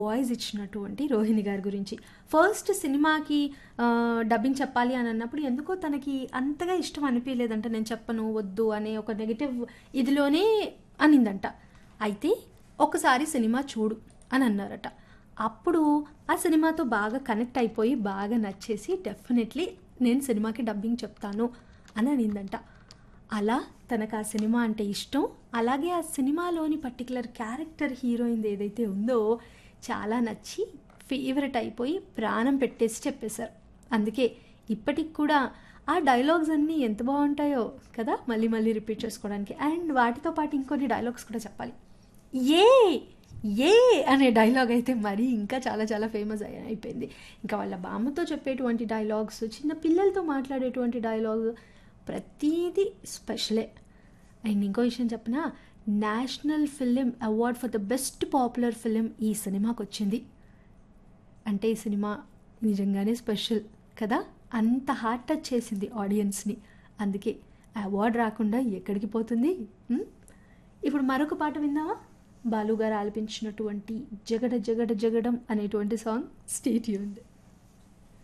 Voice ఇచ్చినటువంటి రోహిణి గారి గురించి ఫస్ట్ సినిమాకి ఆ, డబ్బింగ్ చెప్పాలి అని అన్నప్పుడు ఎందుకో తనకి అంతగా ఇష్టం అనిపించలేదంట నేను చెప్పను వద్దు అనే ఒక నెగిటివ్ ఇదిలోనే అనిందంట అయితే ఒకసారి సినిమా చూడు అని అన్నారట అప్పుడు ఆ సినిమాతో బాగా కనెక్ట్ అయిపోయి బాగా నచ్చేసి డెఫినెట్లీ నేను సినిమాకి డబ్బింగ్ చెప్తాను అని అనిందంట అలా తనకు ఆ సినిమా అంటే ఇష్టం అలాగే ఆ సినిమాలోని పర్టికులర్ క్యారెక్టర్ హీరోయిన్ ఏదైతే ఉందో చాలా నచ్చి ఫేవరెట్ అయిపోయి ప్రాణం పెట్టేసి చెప్పేశారు అందుకే ఇప్పటికి కూడా ఆ డైలాగ్స్ అన్నీ ఎంత బాగుంటాయో కదా మళ్ళీ మళ్ళీ రిపీట్ చేసుకోవడానికి అండ్ వాటితో పాటు ఇంకొన్ని డైలాగ్స్ కూడా చెప్పాలి ఏ ఏ అనే డైలాగ్ అయితే మరీ ఇంకా చాలా చాలా ఫేమస్ అయి అయిపోయింది ఇంకా వాళ్ళ బామ్మతో చెప్పేటువంటి డైలాగ్స్ చిన్న పిల్లలతో మాట్లాడేటువంటి డైలాగ్ ప్రతీది స్పెషలే అండ్ ఇంకో విషయం చెప్పిన national film award for the best popular film ఈ సినిమాకి వచ్చింది అంటే ఈ సినిమా నిజంగానే స్పెషల్ కదా అంత హార్ట్ టచ్ చేసింది ఆడియన్స్ని అందుకే అవార్డు రాకుండా ఎక్కడికి పోతుంది ఉమ్? ఇప్పుడు మరొక పాట విందామా బాలు గారు ఆలపించినటువంటి జగడ జగడ జగడం అనేటువంటి సాంగ్ స్టేట్ యూన్డ్